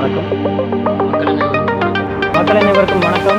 வணக்கம் மக்கள் அனைவருக்கும் வணக்கம்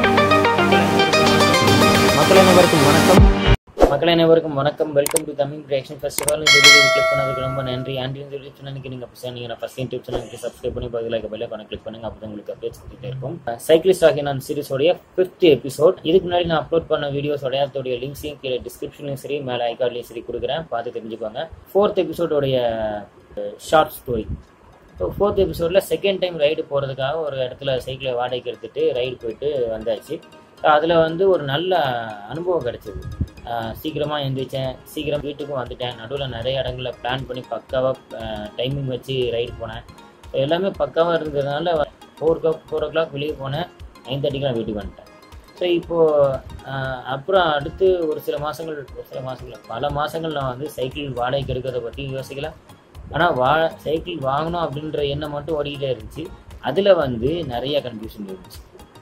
மக்கள் அனைவருக்கும் வணக்கம் மக்கள் அனைவருக்கும் வணக்கம் welcome to Tamil reaction festival இந்த வீடியோ கிளிக் பண்ணதுக்கு ரொம்ப நன்றி அண்ட் இந்த யூடியூப் சேனலுக்கு நீங்கள் புதுசாக நீங்கள் ஃபஸ்ட் யூடியூப் சேனலுக்கு சப்ஸ்கிரைப் பண்ணி பதிலாக பெல்லை பண்ண கிளிக் பண்ணுங்க அப்போ உங்களுக்கு அப்டேட்ஸ் கொடுத்துட்டே இருக்கும் சைக்கிளிஸ்ட் ஆகிய நான் சீரிஸோடைய ஃபிஃப்த் எபிசோட் இதுக்கு முன்னாடி நான் அப்லோட் பண்ண வீடியோஸோடைய அதோடைய லிங்க்ஸையும் கீழே டிஸ்கிரிப்ஷன்லையும் சரி மேலே ஐகார்ட்லையும் சரி கொடுக்குறேன் பார்த்து தெரிஞ்சுக்கோங்க ஃபோர்த் எபிசோடோடைய ஷார்ட் ஸ்டோரி ஸோ ஃபோர்த் எபிசோடில் செகண்ட் டைம் ரைடு போகிறதுக்காக ஒரு இடத்துல சைக்கிளை வாடகைக்கு எடுத்துகிட்டு ரைடு போயிட்டு வந்தாச்சு அதில் வந்து ஒரு நல்ல அனுபவம் கிடச்சிது சீக்கிரமாக எழுந்திரிச்சேன் சீக்கிரம் வீட்டுக்கும் வந்துட்டேன் நடுவில் நிறைய இடங்களில் பிளான் பண்ணி பக்காவாக டைமிங் வச்சு ரைடு போனேன் So, எல்லாமே பக்காவாக இருந்ததுனால four o four o'clock வெளியே போனேன் நைன் தேர்ட்டிக்கெலாம் வீட்டுக்கு வந்துட்டேன் ஸோ இப்போது அப்புறம் அடுத்து ஒரு சில மாதங்கள் ஒரு சில மாதங்கள் பல மாதங்கள் நான் வந்து சைக்கிள் வாடகைக்கு எடுக்கிறத பற்றி யோசிக்கல ஆனால் வா சைக்கிள் வாங்கணும் அப்படின்ற எண்ணம் மட்டும் ஓடிக்கிட்டே இருந்துச்சு அதில் வந்து நிறைய கன்ஃபியூஷன் இருந்துச்சு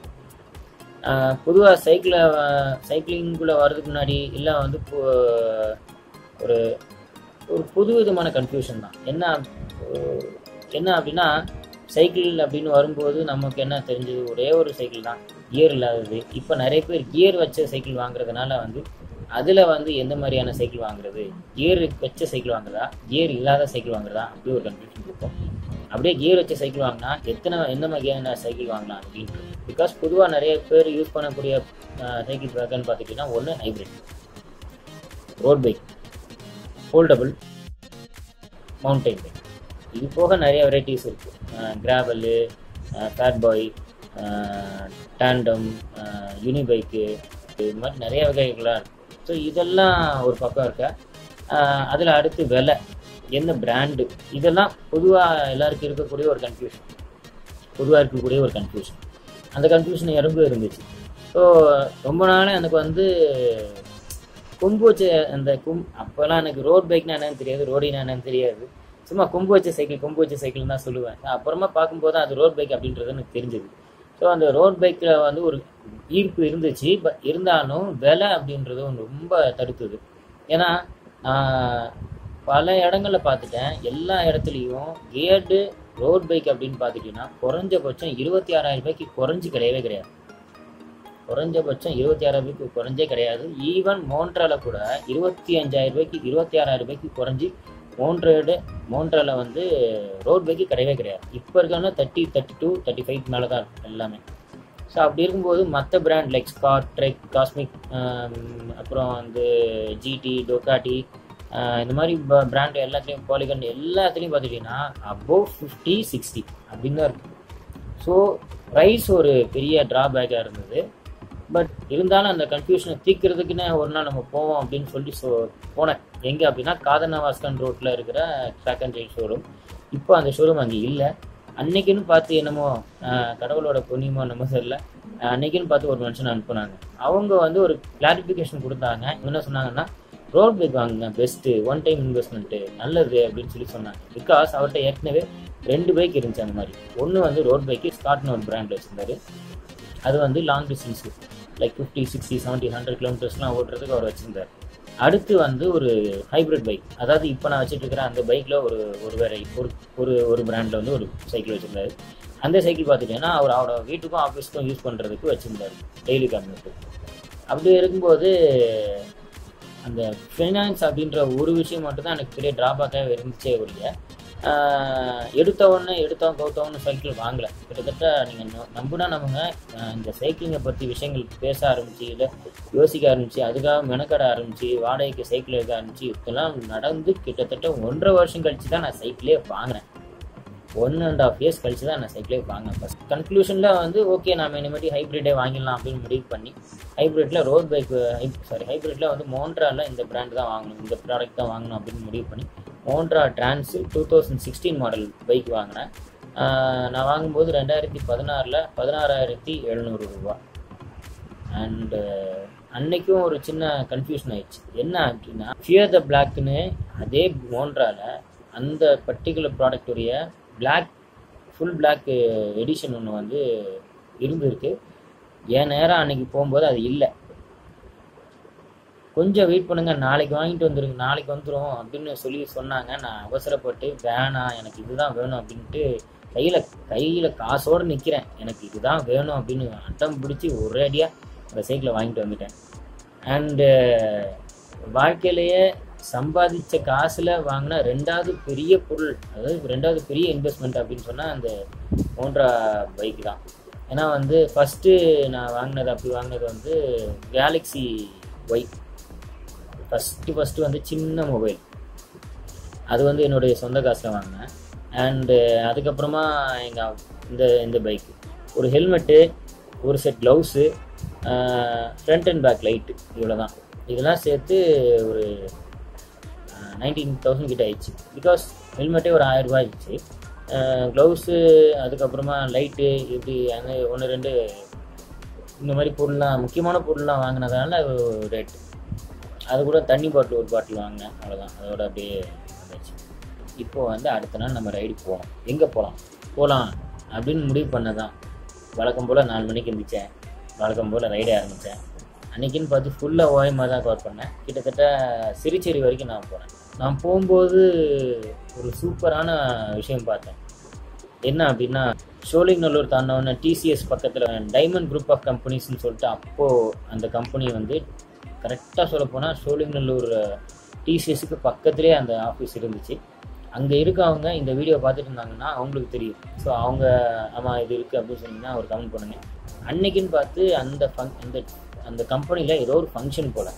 பொதுவாக சைக்கிளை சைக்கிளிங்குள்ளே வர்றதுக்கு முன்னாடி எல்லாம் வந்து இப்போ ஒரு ஒரு புது விதமான கன்ஃபியூஷன் தான் என்ன அஹ், என்ன அப்படின்னா சைக்கிள் அப்படின்னு வரும்போது நமக்கு என்ன தெரிஞ்சது ஒரே ஒரு சைக்கிள் தான் கியர் இல்லாதது இப்போ நிறைய பேர் கியர் வச்ச சைக்கிள் வாங்குறதுனால வந்து அதில் வந்து எந்த மாதிரியான சைக்கிள் வாங்குறது கியர் வச்ச சைக்கிள் வாங்குறதா கியர் இல்லாத சைக்கிள் வாங்குறதா அப்படி ஒரு கன்ஃபியூஷன் இருக்கும் அப்படியே கியர் வச்ச சைக்கிள் வாங்கினா எத்தனை எந்த மாதிரியான சைக்கிள் வாங்கலாம் அப்படின்ட்டு பிகாஸ் பொதுவாக நிறைய பேர் யூஸ் பண்ணக்கூடிய சைக்கிள் பேக்கன்னு பார்த்துக்கிட்டிங்கன்னா ஒன்று hybrid road bike foldable mountain bike இது போக நிறைய வெரைட்டிஸ் இருக்குது gravel fat boy tandem uni bike இது மாதிரி நிறைய வகைகளாக இருக்குது ஸோ இதெல்லாம் ஒரு பக்கம் இருக்க அதில் அடுத்து விலை என்ன பிராண்டு இதெல்லாம் பொதுவாக எல்லாருக்கும் இருக்கக்கூடிய ஒரு கன்ஃபியூஷன் பொதுவாக இருக்கக்கூடிய ஒரு கன்ஃபியூஷன் அந்த கன்ஃபியூஷன் எறும்பு இருந்துச்சு ஸோ ரொம்ப நாளாக எனக்கு வந்து கொம்பு வச்ச அந்த கும் அப்போல்லாம் எனக்கு ரோட் பைக்னா என்னன்னு தெரியாது ரோடினா என்னன்னு தெரியாது சும்மா கொம்பு வச்ச சைக்கிள் கொம்பு வச்ச சைக்கிள் தான் சொல்லுவேன் அப்புறமா பார்க்கும்போது அது ரோட் பைக் அப்படின்றது எனக்கு தெரிஞ்சது ஸோ அந்த ரோட் பைக்கில் வந்து ஒரு ஈர்ப்பு இருந்துச்சு பட் இருந்தாலும் விலை அப்படின்றது ஒன்று ரொம்ப தடுத்தது ஏன்னா நான் பல இடங்கள்ல பார்த்துட்டேன் எல்லா இடத்துலையும் கேர்டு ரோட் பைக் அப்படின்னு பார்த்துட்டீங்கன்னா குறைஞ்சபட்சம் இருபத்தி ஆறாயிரம் ரூபாய்க்கு குறைஞ்சி கிடையவே கிடையாது குறைஞ்சபட்சம் இருபத்தி ஆறாயிரம் ரூபாய்க்கு குறைஞ்சே கிடையாது ஈவன் மோன்ட்ரால கூட இருபத்தி அஞ்சாயிரம் ரூபாய்க்கு இருபத்தி ஆறாயிரம் ரூபாய்க்கு குறைஞ்சி மோன்ட்ரேடு மோன்ட்ரால வந்து ரோட் பைக்கு கிடையவே கிடையாது இப்போ இருக்கான thirty thirty two thirty five மேலே தான் இருக்கும் எல்லாமே ஸோ அப்படி இருக்கும்போது மற்ற brand like Scott Trek Cosmic அப்புறம் வந்து ஜிடி டொக்காட்டி இந்த மாதிரி பிராண்ட் எல்லாத்துலேயும் பாலிகன் எல்லாத்துலேயும் பார்த்துட்டிங்கன்னா அபோவ் ஃபிஃப்டி சிக்ஸ்டி அப்படின்னு தான் இருக்குது ஸோ ப்ரைஸ் ஒரு பெரிய ட்ராபேக்காக இருந்தது பட் இருந்தாலும் அந்த கன்ஃபியூஷனை தீர்க்கிறதுக்குன்னு ஒரு நாள் நம்ம போவோம் அப்படின்னு சொல்லி சொ போனேன் எங்கே அப்படின்னா காதனவாஸ்கன் ரோட்டில் இருக்கிற ட்ராக் அண்ட் ரைட் ஷோரூம் இப்போ அந்த ஷோரூம் அங்கே இல்லை அன்னைக்குன்னு பார்த்து என்னமோ ஆஹ், கடவுளோட புண்ணியமோ நம்ம தெரியல ஆஹ், அன்னைக்குன்னு பார்த்து ஒரு மனுஷன் அனுப்புனாங்க அவங்க வந்து ஒரு கிளாரிஃபிகேஷன் கொடுத்தாங்க என்ன சொன்னாங்கன்னா ரோட் பைக் வாங்குங்க பெஸ்ட்டு ஒன் டைம் இன்வெஸ்ட்மெண்ட்டு நல்லது அப்படின்னு சொல்லி சொன்னாங்க பிகாஸ் அவர்கிட்ட ஏற்கனவே ரெண்டு பைக் இருந்துச்சு அந்த மாதிரி ஒன்று வந்து ரோட் பைக்கு ஸ்காட்னு ஒரு பிராண்டில் வச்சுருந்தாரு அது வந்து long distance like fifty sixty seventy hundred கிலோமீட்டர்ஸ்லாம் ஓட்டுறதுக்கு அவர் வச்சுருந்தார் அடுத்து வந்து ஒரு ஹைப்ரிட் பைக் அதாவது இப்போ நான் வச்சுட்டு இருக்கிற அந்த பைக்கில் ஒரு ஒரு வேற ஒரு ஒரு ஒரு பிராண்டில் வந்து ஒரு சைக்கிள் வச்சுருந்தாரு அந்த சைக்கிள் பார்த்துட்டீங்கன்னா அவர் அவரோட வீட்டுக்கும் ஆஃபீஸ்க்கும் யூஸ் பண்ணுறதுக்கு வச்சுருந்தாரு டெய்லி கம்யூட்டு அப்படி இருக்கும்போது அந்த ஃபைனான்ஸ் அப்படின்ற ஒரு விஷயம் மட்டும்தான் எனக்கு பெரிய ட்ராபேக்காக இருந்துச்சே ஒழிய ஆஹ் எடுத்த உடனே எடுத்தோம் கவுத்தோம்னு சைக்கிள் வாங்கலை கிட்டத்தட்ட நீங்கள் நம்புனா நம்புங்க ஆஹ் இந்த சைக்கிளிங்கை பற்றி விஷயங்கள் பேச ஆரம்பிச்சு இல்லை யோசிக்க ஆரம்பிச்சு அதுக்காக மெனக்கட ஆரம்பிச்சு வாடகைக்கு சைக்கிள் எடுக்க ஆரம்பிச்சு இதெல்லாம் நடந்து கிட்டத்தட்ட ஒன்றரை வருஷம் கழிச்சு தான் நான் சைக்கிளே வாங்கினேன் ஒன் அண்ட் ஆஃப் இயர்ஸ் கழிச்சு தான் நான் சைக்கிளே வாங்கினேன் ஃபஸ்ட் கன்க்ளூஷனில் வந்து ஓகே நம்ம இனிமேட்டு ஹைப்ரிட்டே வாங்கிடலாம் அப்படின்னு முடிவு பண்ணி ஹைப்ரிட்டில் ரோட் பைக் சாரி ஹைப்ரிட்டில் வந்து மோன்ட்ராவில் இந்த பிராண்ட் தான் வாங்கணும் இந்த ப்ராடக்ட் தான் வாங்கணும் அப்படின்னு முடிவு பண்ணி Montra trans two thousand sixteen model bike வாங்கினேன் ஆஹ் நான் வாங்கும்போது ரெண்டாயிரத்தி பதினாறில் பதினாறாயிரத்தி எழுநூறு ரூபா அண்டு அன்னைக்கும் ஒரு சின்ன கன்ஃபியூஷன் ஆயிடுச்சு என்ன அப்படின்னா ஃபியர் த பிளாக்னு அதே மோன்ட்ரால அந்த பர்டிகுலர் ப்ராடக்டுடைய பிளாக் ஃபுல் பிளாக் எடிஷன் ஒன்று வந்து இருந்திருக்கு என் நேரம் அன்னைக்கு போகும்போது அது இல்லை கொஞ்சம் வெயிட் பண்ணுங்க நாளைக்கு வாங்கிட்டு வந்துருங்க நாளைக்கு வந்துடும் அப்படின்னு சொல்லி சொன்னாங்க நான் அவசரப்பட்டு வேணாம் எனக்கு இதுதான் வேணும் அப்படின்ட்டு கையில் கையில் காசோடு நிற்கிறேன் எனக்கு இதுதான் வேணும் அப்படின்னு அட்டம் பிடிச்சி ஒரே அடியாக அந்த சைக்கிளை வாங்கிட்டு வந்துட்டேன் அண்டு வாழ்க்கையிலேயே சம்பாதிச்ச காசில் வாங்கின ரெண்டாவது பெரிய பொருள் அதாவது ரெண்டாவது பெரிய இன்வெஸ்ட்மெண்ட் அப்படின்னு சொன்னால் அந்த ஹோண்டா பைக் தான் ஏன்னா வந்து ஃபஸ்ட்டு நான் வாங்கினது அப்படி வாங்கினது வந்து கேலக்ஸி ஒய் ஃபஸ்ட்டு ஃபஸ்ட்டு வந்து சின்ன மொபைல் அது வந்து என்னுடைய சொந்த காசில் வாங்கினேன் அண்டு அதுக்கப்புறமா எங்கள் இந்த இந்த பைக் ஒரு ஹெல்மெட்டு ஒரு set gloves front and back light இவ்வளோ தான் இதெல்லாம் சேர்த்து ஒரு நைன்டீன் தௌசண்ட் கிட்ட ஆயிடுச்சு பிகாஸ் ஹெல்மெட்டே ஒரு ஆயிரம் ரூபாய் ஆயிடுச்சு க்ளவுஸு அதுக்கப்புறமா லைட்டு இப்படி அந்த ஒன்று ரெண்டு இந்த மாதிரி பொருள்லாம் முக்கியமான பொருள்லாம் வாங்கினதுனால ரேட்டு அது கூட தண்ணி பாட்டில் ஒரு பாட்டில் வாங்கினேன் அவ்வளோதான் அதோட அப்படியே வந்துச்சு இப்போது வந்து அடுத்த நாள் நம்ம ரைடு போகலாம் எங்கே போகலாம் போகலாம் அப்படின்னு முடிவு பண்ணதான் வழக்கம் போல் நாலு மணிக்கு இருந்துச்சேன் வழக்கம் போல் ரைடே ஆரம்பித்தேன் அன்றைக்கின்னு பார்த்து ஃபுல்லாக ஓயமாக தான் கவர் பண்ணேன் கிட்டத்தட்ட சிறுச்சேரி வரைக்கும் நான் போனேன் நான் போகும்போது ஒரு சூப்பரான விஷயம் பார்த்தேன் என்ன அப்படின்னா சோழிங்கநல்லூர் தாண்டவன டிசிஎஸ் பக்கத்தில் டைமண்ட் குரூப் ஆஃப் கம்பெனிஸ்னு சொல்லிட்டு அப்போது அந்த கம்பெனி வந்து கரெக்டாக சொல்ல போனால் சோழிங்கநல்லூர் டிசிஎஸ்க்கு பக்கத்துலேயே அந்த ஆஃபீஸ் இருந்துச்சு அங்கே இருக்கவங்க இந்த வீடியோ பார்த்துட்டு இருந்தாங்கன்னா அவங்களுக்கு தெரியும் ஸோ அவங்க ஆமாம் இது இருக்குது அப்படின்னு சொன்னீங்கன்னா ஒரு கமெண்ட் பண்ணுங்க அன்னைக்குன்னு பார்த்து அந்த ஃபங் அந்த அந்த கம்பெனியில் ஏதோ ஒரு ஃபங்க்ஷன் போல்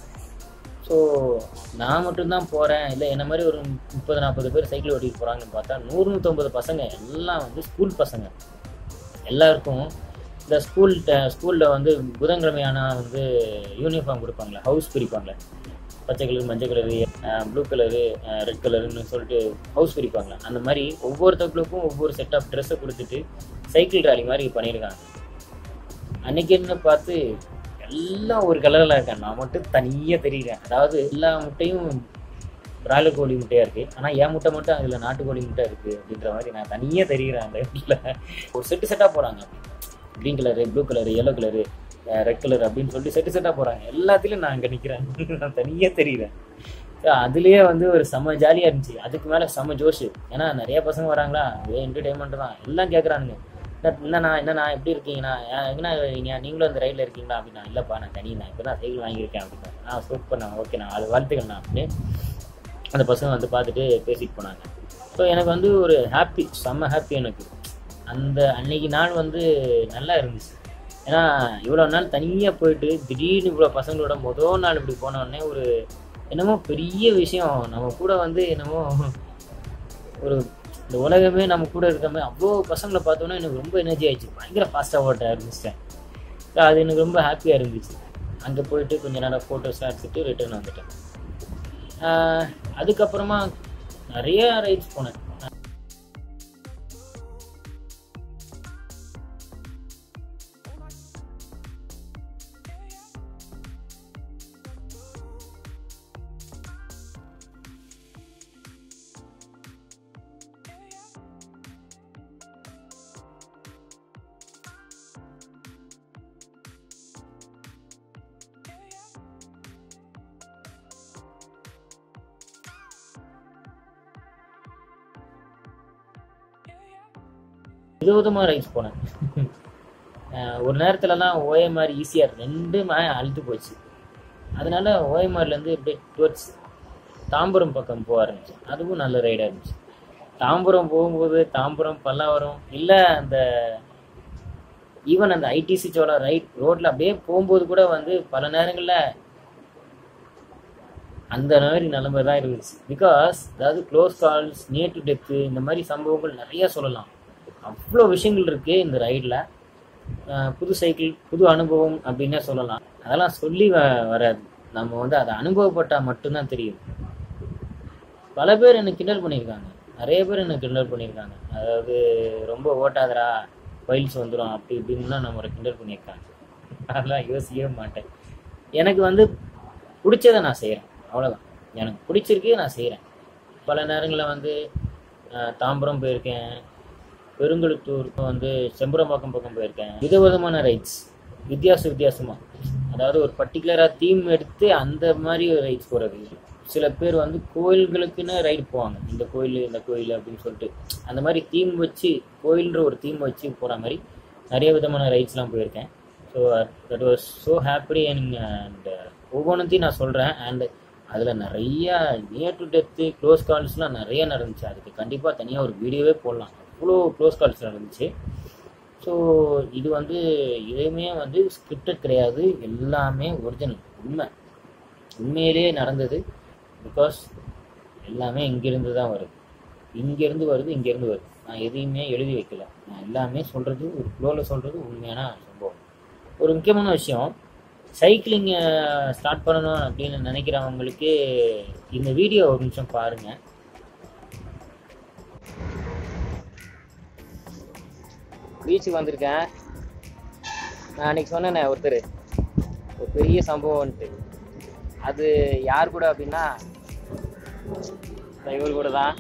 ஸோ நான் மட்டும்தான் போகிறேன் இல்லை என்ன மாதிரி ஒரு முப்பது நாற்பது பேர் சைக்கிள் ஓட்டிட்டு போகிறாங்கன்னு பார்த்தா நூறு நூற்றம்பது பசங்க எல்லாம் வந்து ஸ்கூல் பசங்க எல்லாருக்கும் இந்த ஸ்கூல் ஸ்கூலில் வந்து புதன்கிழமையான வந்து யூனிஃபார்ம் கொடுப்பாங்களே ஹவுஸ் பிரிப்பாங்களே பச்சை கலர் மஞ்சள் கலரு ப்ளூ கலரு ரெட் கலருன்னு சொல்லிட்டு ஹவுஸ் பிரிப்பாங்களே அந்த மாதிரி ஒவ்வொருத்தவங்களுக்கும் ஒவ்வொரு செட் ஆஃப் ட்ரெஸ்ஸை கொடுத்துட்டு சைக்கிள் ராலி மாதிரி பண்ணியிருக்காங்க அன்னைக்கு என்ன பார்த்து எல்லாம் ஒரு கலரில் இருக்கேன் நான் மட்டும் தனியாக தெரியுறேன் அதாவது எல்லா முட்டையும் பிராய்லர் கோழி முட்டையாக இருக்குது ஆனால் என் முட்டை மட்டும் அதில் நாட்டுக்கோழி முட்டை இருக்குது அப்படின்ற மாதிரி நான் தனியாக தெரிகிறேன் அந்த இடத்துல ஒரு செட்டு செட்டாக போகிறாங்க green colour blue colour yellow colour red colour அப்படின்னு சொல்லிட்டு செட்டு செட்டாக போகிறாங்க எல்லாத்துலேயும் நான் அங்கே நிற்கிறேன் நான் தனியாக தெரியுறேன் ஸோ அதுலேயே வந்து ஒரு செம்ம ஜாலியாக இருந்துச்சு அதுக்கு மேலே செம்ம ஜோஷு ஏன்னா நிறைய பசங்க வராங்களா அதே என்டர்டைன்மெண்ட் தான் எல்லாம் கேட்குறானுங்க என்னண்ணா என்னண்ணா எப்படி இருக்கீங்கண்ணா எங்கண்ணா இருக்கீங்க நீங்களும் அந்த ரைடில் இருக்கீங்களா அப்படின்னா இல்லைப்பா நான் தனி நான் இப்போ தான் சைக்கிள் வாங்கியிருக்கேன் அப்படின்னா ஆ சூப்பர்ண்ணா ஓகேண்ணா அது வாழ்த்துக்கண்ணா அப்படின்னு அந்த பசங்க வந்து பார்த்துட்டு பேசிட்டு போனாங்க ஸோ எனக்கு வந்து ஒரு ஹாப்பி செம்ம ஹாப்பி எனக்கு அந்த அன்னைக்கு நாள் வந்து நல்லா இருந்துச்சு ஏன்னா இவ்வளோ நாள் தனியாக போயிட்டு திடீர்னு இவ்வளோ பசங்களோட மொதல் நாள் இப்படி போனோடனே ஒரு என்னமோ பெரிய விஷயம் நம்ம கூட வந்து என்னமோ ஒரு இந்த உலகமே நம்ம கூட இருக்க மாதிரி அவ்வளோ பசங்களை பார்த்தோன்னா எனக்கு ரொம்ப எனர்ஜி ஆயிடுச்சு பயங்கர ஃபாஸ்ட்டாக ஓட்ட ஆரம்பிச்சிட்டேன் ஸோ அது எனக்கு ரொம்ப ஹாப்பியாக இருந்துச்சு அங்கே போயிட்டு கொஞ்ச நேரம் ஃபோட்டோஸ்லாம் எடுத்துட்டு ரிட்டர்ன் வந்துட்டேன் அதுக்கப்புறமா நிறைய ரைட்ஸ் போனேன் விதவிதமாக ரைஸ் போனேன் ஒரு நேரத்துலலாம் ஓஎம்ஆர் ஈஸியாக ரெண்டுமே அழுத்து போச்சு அதனால ஓஎம்ஆர்லேருந்து இப்படியே டுவர்ட்ஸ் தாம்பரம் பக்கம் போக ஆரம்பிச்சேன் அதுவும் நல்ல ரைடாக இருந்துச்சு தாம்பரம் போகும்போது தாம்பரம் பல்லாவரம் இல்லை அந்த ஈவன் அந்த ஐடிசி சோளம் ரைட் ரோட்டில் அப்படியே போகும்போது கூட வந்து பல நேரங்களில் அந்த மாதிரி நிலைமை தான் இருந்துச்சு பிகாஸ் அதாவது close calls near to death இந்த மாதிரி சம்பவங்கள் நிறைய சொல்லலாம் அவ்வளோ விஷயங்கள் இருக்குது இந்த ரைடில் புது சைக்கிள் புது அனுபவம் அப்படின்னே சொல்லலாம் அதெல்லாம் சொல்லி வ வராது நம்ம வந்து அதை அனுபவப்பட்டால் மட்டும்தான் தெரியும் பல பேர் என்னை கிண்டல் பண்ணியிருக்காங்க நிறைய பேர் என்னை கிண்டல் பண்ணியிருக்காங்க அதாவது ரொம்ப ஓட்டாதரா ஃபைல்ஸ் வந்துடும் அப்படி இப்படின்லாம் நம்மளை கிண்டல் பண்ணியிருக்காங்க அதெல்லாம் யோசிக்கவே மாட்டேன் எனக்கு வந்து பிடிச்சதை நான் செய்கிறேன் அவ்வளோதான் எனக்கு பிடிச்சிருக்கு நான் செய்கிறேன் பல நேரங்களில் வந்து தாம்பரம் போயிருக்கேன் பெருங்கழுத்தூர் வந்து செம்பரம்பாக்கம் பக்கம் போயிருக்கேன் விதவிதமான ரைட்ஸ் வித்தியாச வித்தியாசமாக அதாவது ஒரு பர்டிகுலராக தீம் எடுத்து அந்த மாதிரி ரைட்ஸ் போகிறது சில பேர் வந்து கோயில்களுக்குன்னு ரைடு போவாங்க இந்த கோயில் இந்த கோயில் அப்படின்னு சொல்லிட்டு அந்த மாதிரி தீம் வச்சு கோயில்ன்ற ஒரு தீம் வச்சு போகிற மாதிரி நிறைய விதமான ரைட்ஸ்லாம் போயிருக்கேன் so that was so happy and and ஒவ்வொன்றத்தையும் நான் சொல்கிறேன் அண்ட் அதில் நிறைய நியர் டு டெத்து க்ளோஸ் கால்ஸ்லாம் நிறைய நடந்துச்சு அதுக்கு கண்டிப்பாக தனியாக ஒரு வீடியோவே போடலாம் அவ்வளோ க்ளோஸ் கால்ஸ் நடந்துச்சு ஸோ இது வந்து எதுவுமே வந்து ஸ்கிரிப்டட் கிடையாது எல்லாமே ஒரிஜினல் உண்மை உண்மையிலேயே நடந்தது பிகாஸ் எல்லாமே இங்கேருந்து தான் வருது இங்கேருந்து வருது இங்கேருந்து வருது நான் எதையுமே எழுதி வைக்கல நான் எல்லாமே சொல்கிறது ஒரு ஃப்ளோவில் சொல்கிறது உண்மையான சம்பவம் ஒரு முக்கியமான விஷயம் சைக்கிளிங் ஸ்டார்ட் பண்ணணும் அப்படின்னு நினைக்கிறவங்களுக்கு இந்த வீடியோ ஒரு நிமிஷம் பாருங்கள் பீச்சுக்கு வந்திருக்கேன் நான் அன்றைக்கி சொன்னேனே ஒருத்தர் ஒரு பெரிய சம்பவம்ன்ட்டு அது யார் கூட அப்படின்னா இவர் கூட தான்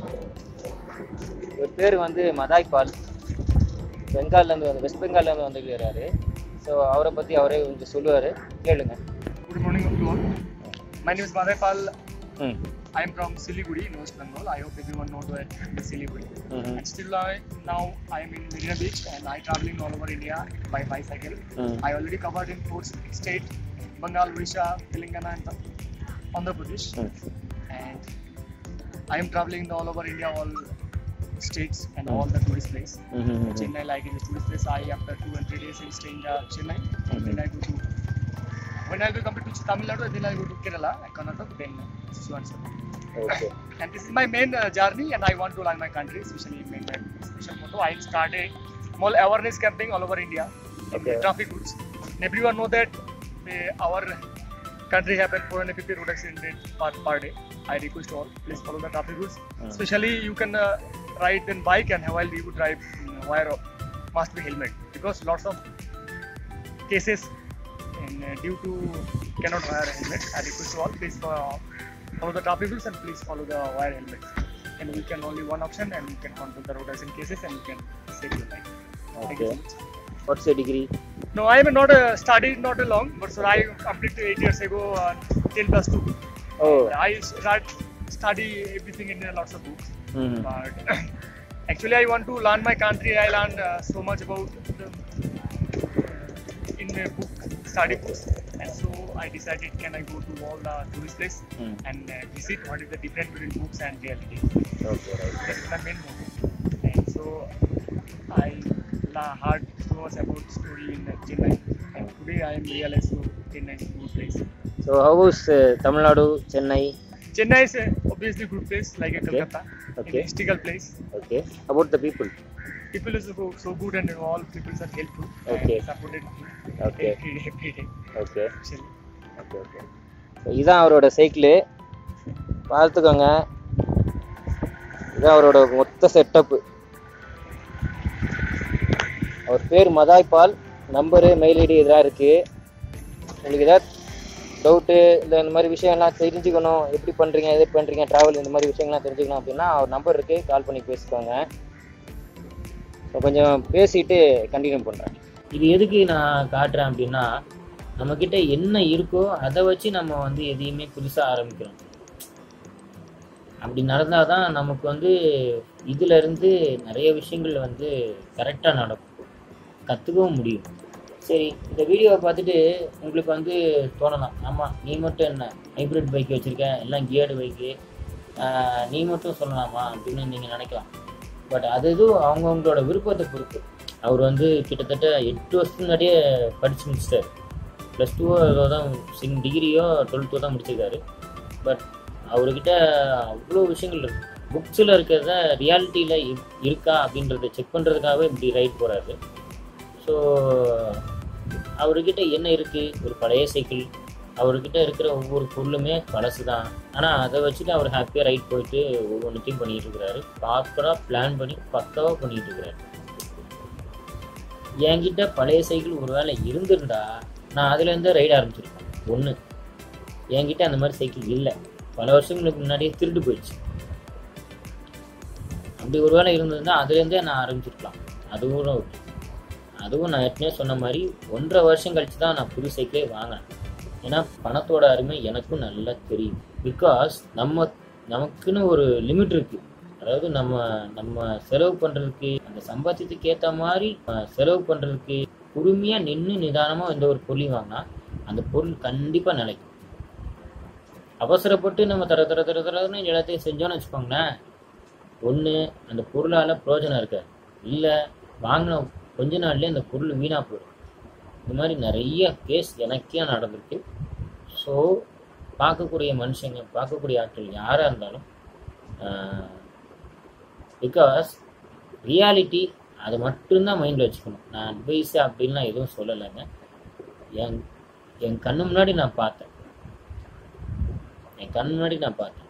இவர் பேர் வந்து மதாய் பால் பெங்கால்லேருந்து வந்து வெஸ்ட் பெங்கால்லேருந்து வந்துருக்கிறாரு ஸோ அவரை பற்றி அவரே கொஞ்சம் சொல்லுவார் கேளுங்க Good morning everyone. My name is Madhay Pal. ம் I am from Siliguri in West Bengal. I hope everyone knows where the Siliguri. ம் And still I, now I am in Marina Beach and I traveling all over India by bicycle. ம் I already covered in four states, Bengal, Odisha, Telangana and Andhra Pradesh. ம் And I am traveling all over India, all states and all the tourist place. ம் ம் Chennai, like in the tourist place, I after two and three days I stay in uh, Chennai. And then I go to when I will come to Tamil Nadu, then I go to Kerala, and Karnataka, then Swansea. Okay And this is my main uh, journey, and I want to learn my country, especially main my special motto. I started small awareness campaign all over India in Okay. traffic rules. And everyone know that the, our country happen 450 road accident per, per day. I request all please follow the traffic rules. Mm. Especially you can uh, ride in bike and while you drive, mm, wear must be helmet because lots of cases and uh, due to cannot wear a helmet. I request to all please uh, follow the traffic rules and please follow the wear helmets. And you can only one option and you can control the road accident cases and you can save your life. Thank you okay so much. What's a degree No, I am not a studied not a long, but so I completed eight years ago, uh, 10 plus two. Oh I start study everything in uh, lots of books, ம் but actually I want to learn my country. I learned uh, so much about the, uh, in the book study books, and so I decided can I go to all the tourist place ம் and uh, visit what is the difference between books and reality. Okay right That is my main motive. And so I la- heard so much about story in uh, Chennai, and today I am realized so Chennai is a good place. So house Tamil Nadu Chennai Chennai is uh, obviously good place like a Okay. Kolkata, Okay. a historical place. Okay about the people People is so, so good and all people are helpful Okay. and supported me Okay. every day, every day. Okay Actually. Okay okay so இதான் அவரோட cycle பார்த்துக்கோங்க இதான் அவரோட மொத்த setup அவர் பேர் Mathai Paul number mail ID இதெல்லாம் இருக்குது உங்களுக்கு ஏதாவது டவுட்டு இல்லை இந்த மாதிரி விஷயம்லாம் தெரிஞ்சுக்கணும் எப்படி பண்ணுறீங்க எது பண்ணுறீங்க ட்ராவல் இந்த மாதிரி விஷயங்கள்லாம் தெரிஞ்சுக்கணும் அப்படின்னா அவர் நம்பர் இருக்குது கால் பண்ணி பேசிக்கோங்க ஸோ கொஞ்சம் பேசிட்டு கண்டினியூ பண்ணுறேன் இது எதுக்கு நான் காட்டுறேன் அப்படின்னா நம்மக்கிட்ட என்ன இருக்கோ அதை வச்சு நம்ம வந்து எதையுமே புதுசாக ஆரம்பிக்கிறோம் அப்படி நடந்தால் தான் நமக்கு வந்து இதிலிருந்து நிறைய விஷயங்கள் வந்து கரெக்டாக நடக்கும் கற்றுக்கவும் முடியும் சரி இந்த வீடியோவை பார்த்துட்டு உங்களுக்கு வந்து தோணலாம் ஆமாம் நீ மட்டும் என்ன ஹைப்ரிட் பைக் வச்சுருக்க எல்லாம் கியர்டு பைக்கு நீ மட்டும் சொல்லலாமா அப்படின்னு நீங்கள் நினைக்கலாம் பட் அது எதுவும் அவங்கவுங்களோட விருப்பத்தை பொறுத்து அவர் வந்து கிட்டத்தட்ட எட்டு வருஷத்துக்கு முன்னாடியே படித்து முடிச்சிட்டாரு ப்ளஸ் டூவோ ஏதோ தான் சிங் டிகிரியோ டுவெல்த்தோ தான் முடிச்சிருக்காரு பட் அவர்கிட்ட அவ்வளோ விஷயங்கள் இருக்கு புக்ஸில் இருக்கிறத ரியாலிட்டியில் இருக்கா அப்படின்றத செக் பண்ணுறதுக்காகவே இப்படி ரைட் போகிறாரு ஸோ அவர்கிட்ட என்ன இருக்குது ஒரு பழைய சைக்கிள் அவர்கிட்ட இருக்கிற ஒவ்வொரு பொருளுமே பழசு தான் ஆனால் அதை வச்சுட்டு அவர் ஹாப்பியாக ரைட் போயிட்டு ஒவ்வொன்றுத்தையும் பண்ணிட்டு இருக்கிறாரு ப்ராப்பராக பிளான் பண்ணி பக்காவாக பண்ணிட்டு இருக்கிறாரு என்கிட்ட பழைய சைக்கிள் ஒரு வேளை இருந்திருந்தா நான் அதுலேருந்து ரைட் ஆரம்பிச்சிருப்பேன் ஒன்று என்கிட்ட அந்த மாதிரி சைக்கிள் இல்லை பல வருஷங்களுக்கு முன்னாடியே திருட்டு போயிடுச்சு அப்படி ஒரு வேளை இருந்ததுன்னா அதுலேருந்தே நான் ஆரம்பிச்சிருக்கலாம் அதுவும் okay. அதுவும் நான் ஏற்கனவே சொன்ன மாதிரி ஒன்றரை வருஷம் கழிச்சு தான் நான் புது சைக்கிளே வாங்கினேன் ஏன்னா பணத்தோட அருமை எனக்கும் நல்லா தெரியும் பிகாஸ் நம்ம நமக்குன்னு ஒரு லிமிட் இருக்கு அதாவது நம்ம நம்ம செலவு பண்றதுக்கு அந்த சம்பாத்தியத்துக்கு ஏற்ற மாதிரி அஹ், செலவு பண்றதுக்கு பொறுமையா நின்று நிதானமா எந்த ஒரு பொருளையும் வாங்கினா அந்த பொருள் கண்டிப்பா நிலைக்கும் அவசரப்பட்டு நம்ம தர தர தர தரன்னு எல்லாத்தையும் செஞ்சோம்னு வச்சுக்கோங்களேன் ஒன்று அந்த பொருளால் பிரயோஜனம் இருக்காது இல்லை வாங்கின கொஞ்ச நாள்லயே அந்த பொருள் வீணாக போயிடும் இந்த மாதிரி நிறைய கேஸ் எனக்கே நடந்திருக்கு ஸோ பார்க்கக்கூடிய மனுஷங்க பார்க்கக்கூடிய ஆட்கள் யாராக இருந்தாலும் பிகாஸ் ரியாலிட்டி அது மட்டும்தான் மைண்டில் வச்சுக்கணும் நான் அட்வைஸ் அப்படின்லாம் எதுவும் சொல்லலைங்க என் என் கண்ணு முன்னாடி நான் பார்த்தேன் என் கண் முன்னாடி நான் பார்த்தேன்